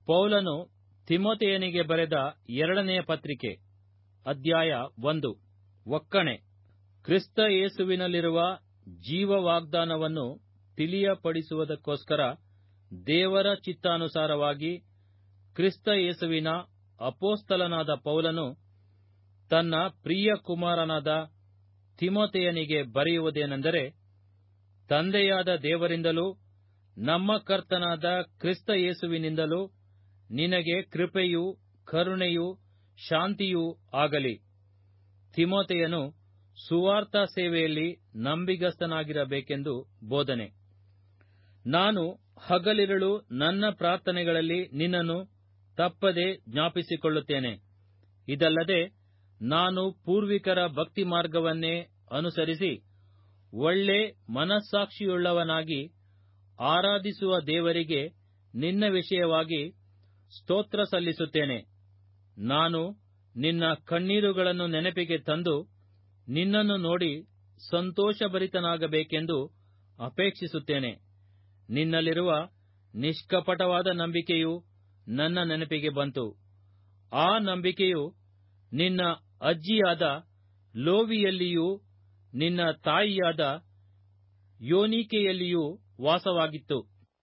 ಪೌಲನು ತಿಮೋತೆಯನಿಗೆ ಬರೆದ ಎರಡನೆಯ ಪತ್ರಿಕೆ ಅಧ್ಯಾಯ ಒಂದು ಒಕ್ಕಣೆ ಕ್ರಿಸ್ತ ಯೇಸುವಿನಲ್ಲಿರುವ ಜೀವ ವಾಗ್ದಾನವನ್ನು ತಿಳಿಯಪಡಿಸುವುದಕ್ಕೋಸ್ಕರ ದೇವರ ಚಿತ್ತಾನುಸಾರವಾಗಿ ಕ್ರಿಸ್ತ ಯೇಸುವಿನ ಅಪೋಸ್ತಲನಾದ ಪೌಲನು ತನ್ನ ಪ್ರಿಯ ಕುಮಾರನಾದ ತಿಮೋತೆಯನಿಗೆ ಬರೆಯುವುದೇನೆಂದರೆ ತಂದೆಯಾದ ದೇವರಿಂದಲೂ ನಮ್ಮ ಕರ್ತನಾದ ಕ್ರಿಸ್ತ ಯೇಸುವಿನಿಂದಲೂ ನಿನಗೆ ಕೃಪೆಯೂ ಕರುಣೆಯೂ ಶಾಂತಿಯೂ ಆಗಲಿ ತಿಮೋತೆಯನು ಸುವಾರ್ತಾ ಸೇವೆಯಲ್ಲಿ ನಂಬಿಗಸ್ತನಾಗಿರಬೇಕೆಂದು ಬೋಧನೆ ನಾನು ಹಗಲಿರುಳು ನನ್ನ ಪ್ರಾರ್ಥನೆಗಳಲ್ಲಿ ನಿನ್ನನ್ನು ತಪ್ಪದೆ ಜ್ಞಾಪಿಸಿಕೊಳ್ಳುತ್ತೇನೆ ಇದಲ್ಲದೆ ನಾನು ಪೂರ್ವಿಕರ ಭಕ್ತಿ ಮಾರ್ಗವನ್ನೇ ಅನುಸರಿಸಿ ಒಳ್ಳೆ ಮನಸ್ಸಾಕ್ಷಿಯುಳ್ಳವನಾಗಿ ಆರಾಧಿಸುವ ದೇವರಿಗೆ ನಿನ್ನ ವಿಷಯವಾಗಿ ಸ್ತೋತ್ರ ಸಲ್ಲಿಸುತ್ತೇನೆ ನಾನು ನಿನ್ನ ಕಣ್ಣೀರುಗಳನ್ನು ನೆನಪಿಗೆ ತಂದು ನಿನ್ನನ್ನು ನೋಡಿ ಸಂತೋಷಭರಿತನಾಗಬೇಕೆಂದು ಅಪೇಕ್ಷಿಸುತ್ತೇನೆ ನಿನ್ನಲ್ಲಿರುವ ನಿಷ್ಕಪಟವಾದ ನಂಬಿಕೆಯು ನನ್ನ ನೆನಪಿಗೆ ಬಂತು ಆ ನಂಬಿಕೆಯು ನಿನ್ನ ಅಜ್ಜಿಯಾದ ಲೋವಿಯಲ್ಲಿಯೂ ನಿನ್ನ ತಾಯಿಯಾದ ಯೋನಿಕೆಯಲ್ಲಿಯೂ ವಾಸವಾಗಿತ್ತು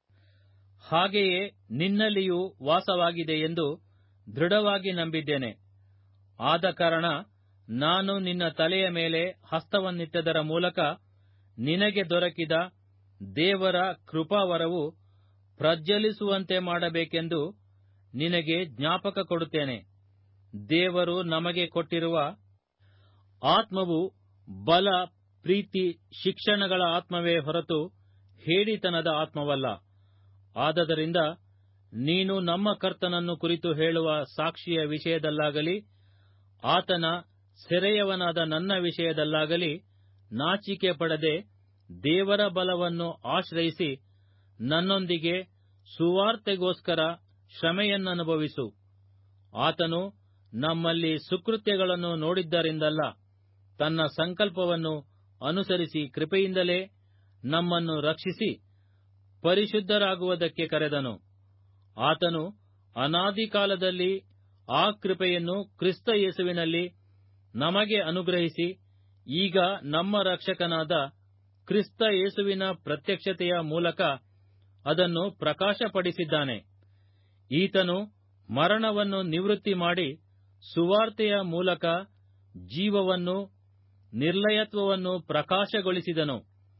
ಹಾಗೆಯೇ ನಿನ್ನಲ್ಲಿಯೂ ವಾಸವಾಗಿದೆ ಎಂದು ದೃಢವಾಗಿ ನಂಬಿದ್ದೇನೆ ಆದ ಕಾರಣ ನಾನು ನಿನ್ನ ತಲೆಯ ಮೇಲೆ ಹಸ್ತವನ್ನಿಟ್ಟದರ ಮೂಲಕ ನಿನಗೆ ದೊರಕಿದ ದೇವರ ಕೃಪಾವರವು ಪ್ರಜ್ವಲಿಸುವಂತೆ ಮಾಡಬೇಕೆಂದು ನಿನಗೆ ಜ್ಞಾಪಕ ಕೊಡುತ್ತೇನೆ ದೇವರು ನಮಗೆ ಕೊಟ್ಟಿರುವ ಆತ್ಮವು ಬಲ ಪ್ರೀತಿ ಶಿಕ್ಷಣಗಳ ಆತ್ಮವೇ ಹೊರತು ಹೇಡಿತನದ ಆತ್ಮವಲ್ಲ ಆದದರಿಂದ ನೀನು ನಮ್ಮ ಕರ್ತನನ್ನು ಕುರಿತು ಹೇಳುವ ಸಾಕ್ಷಿಯ ವಿಷಯದಲ್ಲಾಗಲಿ ಆತನ ಸೆರೆಯವನಾದ ನನ್ನ ವಿಷಯದಲ್ಲಾಗಲಿ ನಾಚಿಕೆ ಪಡದೆ ದೇವರ ಬಲವನ್ನು ಆಶ್ರಯಿಸಿ ನನ್ನೊಂದಿಗೆ ಸುವಾರ್ತೆಗೋಸ್ಕರ ಶ್ರಮೆಯನ್ನನುಭವಿಸು ಆತನು ನಮ್ಮಲ್ಲಿ ಸುಕೃತ್ಯಗಳನ್ನು ನೋಡಿದ್ದರಿಂದಲ್ಲ ತನ್ನ ಸಂಕಲ್ಪವನ್ನು ಅನುಸರಿಸಿ ಕೃಪೆಯಿಂದಲೇ ನಮ್ಮನ್ನು ರಕ್ಷಿಸಿ ಪರಿಶುದ್ಧರಾಗುವುದಕ್ಕೆ ಕರೆದನು ಆತನು ಅನಾದಿ ಕಾಲದಲ್ಲಿ ಆ ಕೃಪೆಯನ್ನು ಕ್ರಿಸ್ತ ಯೇಸುವಿನಲ್ಲಿ ನಮಗೆ ಅನುಗ್ರಹಿಸಿ ಈಗ ನಮ್ಮ ರಕ್ಷಕನಾದ ಕ್ರಿಸ್ತ ಯೇಸುವಿನ ಪ್ರತ್ಯಕ್ಷತೆಯ ಮೂಲಕ ಅದನ್ನು ಪ್ರಕಾಶಪಡಿಸಿದ್ದಾನೆ ಈತನು ಮರಣವನ್ನು ನಿವೃತ್ತಿ ಮಾಡಿ ಸುವಾರ್ತೆಯ ಮೂಲಕ ಜೀವವನ್ನು ನಿರ್ಲಯತ್ವವನ್ನು ಪ್ರಕಾಶಗೊಳಿಸಿದನು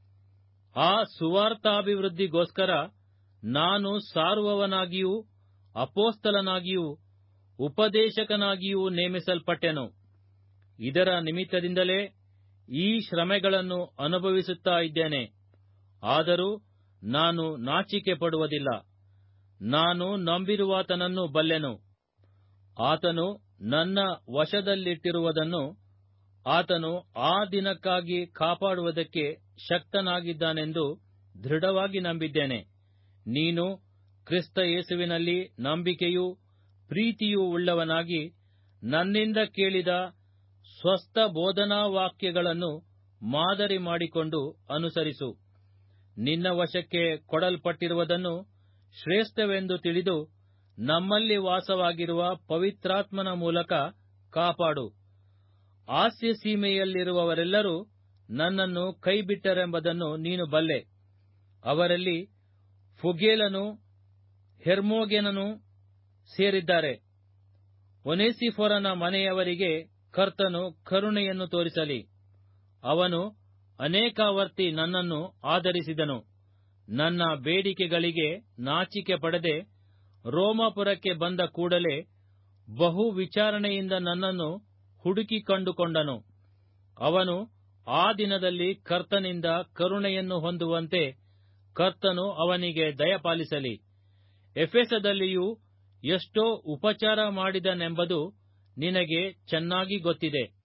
ಆ ಸುವಾರ್ತಾಭಿವೃದ್ಧಿಗೋಸ್ಕರ ನಾನು ಸಾರುವವನಾಗಿಯೂ ಅಪೋಸ್ತಲನಾಗಿಯೂ ಉಪದೇಶಕನಾಗಿಯೂ ನೇಮಿಸಲ್ಪಟ್ಟೆನು ಇದರ ನಿಮಿತ್ತದಿಂದಲೇ ಈ ಶ್ರಮೆಗಳನ್ನು ಅನುಭವಿಸುತ್ತಾ ಇದ್ದೇನೆ ಆದರೂ ನಾನು ನಾಚಿಕೆ ಪಡುವುದಿಲ್ಲ ನಾನು ನಂಬಿರುವಾತನನ್ನು ಬಲ್ಲೆನು ಆತನು ನನ್ನ ವಶದಲ್ಲಿಟ್ಟಿರುವುದನ್ನು ಆತನು ಆ ದಿನಕ್ಕಾಗಿ ಕಾಪಾಡುವುದಕ್ಕೆ ಶಕ್ತನಾಗಿದ್ದಾನೆಂದು ದೃಢವಾಗಿ ನಂಬಿದ್ದೇನೆ ನೀನು ಕ್ರಿಸ್ತ ಯೇಸುವಿನಲ್ಲಿ ನಂಬಿಕೆಯೂ ಪ್ರೀತಿಯೂ ಉಳ್ಳವನಾಗಿ ನನ್ನಿಂದ ಕೇಳಿದ ಸ್ವಸ್ಥ ಬೋಧನಾ ವಾಕ್ಯಗಳನ್ನು ಮಾದರಿ ಮಾಡಿಕೊಂಡು ಅನುಸರಿಸು ನಿನ್ನ ವಶಕ್ಕೆ ಕೊಡಲ್ಪಟ್ಟಿರುವುದನ್ನು ಶ್ರೇಷ್ಠವೆಂದು ತಿಳಿದು ನಮ್ಮಲ್ಲಿ ವಾಸವಾಗಿರುವ ಪವಿತ್ರಾತ್ಮನ ಮೂಲಕ ಕಾಪಾಡು ಆಸ್ಯ ಸೀಮೆಯಲ್ಲಿರುವವರೆಲ್ಲರೂ ನನ್ನನ್ನು ಕೈಬಿಟ್ಟರೆಂಬುದನ್ನು ನೀನು ಬಲ್ಲೆ ಅವರಲ್ಲಿ ಫುಗೇಲನು ಹೆರ್ಮೋಗೆನನು ಸೇರಿದ್ದಾರೆ ಒನೇಸಿಫೋರನ ಮನೆಯವರಿಗೆ ಕರ್ತನು ಕರುಣೆಯನ್ನು ತೋರಿಸಲಿ ಅವನು ಅನೇಕಾವರ್ತಿ ನನ್ನನ್ನು ಆಧರಿಸಿದನು ನನ್ನ ಬೇಡಿಕೆಗಳಿಗೆ ನಾಚಿಕೆ ಪಡದೆ ರೋಮಾಪುರಕ್ಕೆ ಬಂದ ಕೂಡಲೇ ಬಹು ವಿಚಾರಣೆಯಿಂದ ನನ್ನನ್ನು ಹುಡುಕಿ ಕಂಡುಕೊಂಡನು ಅವನು ಆ ದಿನದಲ್ಲಿ ಕರ್ತನಿಂದ ಕರುಣೆಯನ್ನು ಹೊಂದುವಂತೆ ಕರ್ತನು ಅವನಿಗೆ ದಯಪಾಲಿಸಲಿ ಎಫೆಸದಲ್ಲಿಯೂ ಎಷ್ಟೋ ಉಪಚಾರ ಮಾಡಿದನೆಂಬುದು ನಿನಗೆ ಚೆನ್ನಾಗಿ ಗೊತ್ತಿದೆ